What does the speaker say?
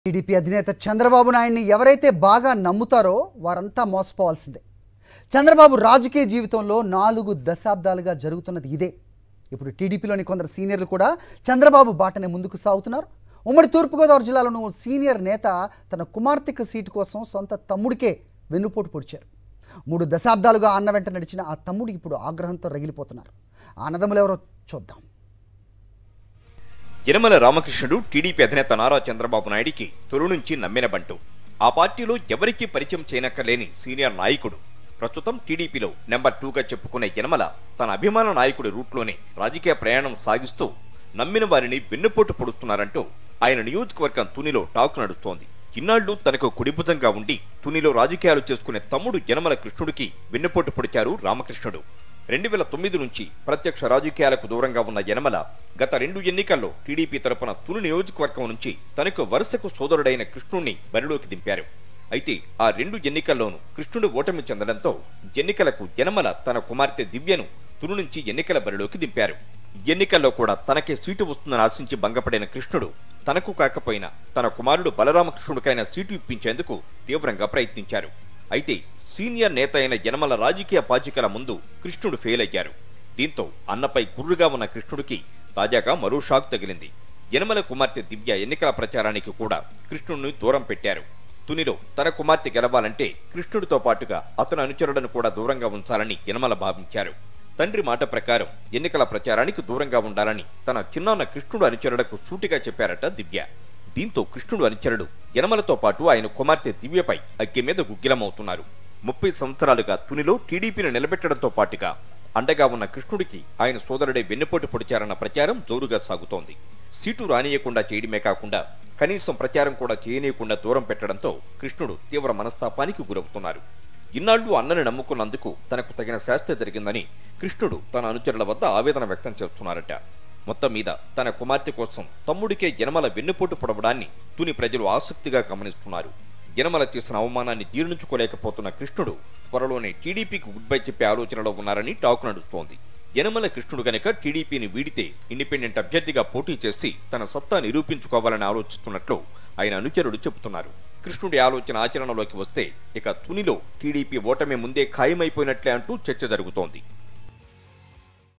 TDP అధినేత చంద్రబాబు నాయుడిని ఎవరైతే బాగా నమ్ముతారో వారంతా మోసపోవాల్సిందే చంద్రబాబు రాజకీయ జీవితంలో నాలుగు దశాబ్దాలుగా జరుగుతున్నది ఇదే ఇప్పుడు టీడీపీలోని కొందరు సీనియర్లు కూడా చంద్రబాబు బాటనే ముందుకు సాగుతున్నారు ఉమ్మడి తూర్పుగోదావరి జిల్లాలోని ఓ సీనియర్ నేత తన కుమార్తెకు సీటు కోసం సొంత తమ్ముడికే వెన్నుపోటు పొడిచారు మూడు దశాబ్దాలుగా అన్న వెంట నడిచిన ఆ తమ్ముడు ఇప్పుడు ఆగ్రహంతో రగిలిపోతున్నారు ఆ అన్నదమ్ములు ఎవరో చూద్దాం యనమల రామకృష్ణుడు టీడీపీ అధినేత నారా చంద్రబాబు నాయుడికి తొలి నుంచి నమ్మిన బంటు ఆ పార్టీలో ఎవరికీ పరిచయం చేయనక్కర్లేని సీనియర్ నాయకుడు ప్రస్తుతం టీడీపీలో నెంబర్ టూగా చెప్పుకునే యనమల తన అభిమాన నాయకుడి రూట్లోనే రాజకీయ ప్రయాణం సాగిస్తూ నమ్మిన వారిని వెన్నుపోటు పొడుస్తున్నారంటూ ఆయన నియోజకవర్గం తునిలో టాక్ నడుస్తోంది ఇన్నాళ్లు తనకు కుడిభుజంగా ఉండి తునిలో రాజకీయాలు చేసుకునే తమ్ముడు యనమల కృష్ణుడికి వెన్నుపోటు పొడిచారు రామకృష్ణుడు రెండు వేల తొమ్మిది నుంచి ప్రత్యక్ష రాజకీయాలకు దూరంగా ఉన్న యనమల గత రెండు ఎన్నికల్లో టీడీపీ తరపున తుని నియోజకవర్గం నుంచి తనకు వరుసకు సోదరుడైన కృష్ణుణ్ణి బరిలోకి దింపారు అయితే ఆ రెండు ఎన్నికల్లోనూ కృష్ణుడు ఓటమి చెందడంతో ఎన్నికలకు యనమల తన కుమార్తె దివ్యను తుని నుంచి ఎన్నికల బరిలోకి దింపారు ఎన్నికల్లో కూడా తనకే సీటు వస్తుందని ఆశించి భంగపడిన కృష్ణుడు తనకు కాకపోయినా తన కుమారుడు బలరామకృష్ణుడికైనా సీటు ఇప్పించేందుకు తీవ్రంగా ప్రయత్నించారు అయితే సీనియర్ నేత అయిన యనమల రాజకీయ పాచికల ముందు కృష్ణుడు ఫెయిల్ అయ్యారు దీంతో అన్నపై గుర్రుగా ఉన్న కృష్ణుడికి తాజాగా మరో షాక్ తగిలింది యనమల కుమార్తె దివ్య ఎన్నికల ప్రచారానికి కూడా కృష్ణుడిని దూరం పెట్టారు తునిలో తన కుమార్తె గెలవాలంటే కృష్ణుడితో పాటుగా అతని అనుచరులను కూడా దూరంగా ఉంచాలని యనమల భావించారు తండ్రి మాట ప్రకారం ఎన్నికల ప్రచారానికి దూరంగా ఉండాలని తన చిన్నాన్న కృష్ణుడు అనుచరులకు సూటిగా చెప్పారట దివ్య దీంతో కృష్ణుడు అనుచరుడు యనమలతో పాటు ఆయన కుమార్తె దివ్యపై అగ్గి మీద గుగ్గిలమవుతున్నారు ముప్పై సంవత్సరాలుగా తునిలో టీడీపీని నిలబెట్టడంతో పాటుగా అండగా ఉన్న కృష్ణుడికి ఆయన సోదరుడే వెన్నుపోటు పొడిచారన్న ప్రచారం జోరుగా సాగుతోంది సీటు రానియకుండా చేయడమే కాకుండా కనీసం ప్రచారం కూడా చేయనీయకుండా దూరం పెట్టడంతో కృష్ణుడు తీవ్ర మనస్తాపానికి గురవుతున్నారు ఇన్నాళ్లు అన్నని నమ్ముకున్నందుకు తనకు తగిన శాస్త్ర జరిగిందని కృష్ణుడు తన అనుచరుల వద్ద ఆవేదన వ్యక్తం చేస్తున్నారట మొత్తం మీద తన కుమార్తె కోసం తమ్ముడికే యనమల వెన్నుపోటు పొడవడాన్ని తుని ప్రజలు ఆసక్తిగా గమనిస్తున్నారు యనమల చేసిన అవమానాన్ని జీర్ణించుకోలేకపోతున్న కృష్ణుడు త్వరలోనే టీడీపీకి గుడ్ బై చెప్పే ఆలోచనలో ఉన్నారని టాక్ నడుస్తోంది యనమల కృష్ణుడు గనక టీడీపీని వీడితే ఇండిపెండెంట్ అభ్యర్థిగా పోటీ చేసి తన సత్తా నిరూపించుకోవాలని ఆలోచిస్తున్నట్లు ఆయన అనుచరుడు చెబుతున్నారు కృష్ణుడి ఆలోచన ఆచరణలోకి వస్తే ఇక తునిలో టీడీపీ ఓటమి ముందే ఖాయమైపోయినట్లే అంటూ చర్చ జరుగుతోంది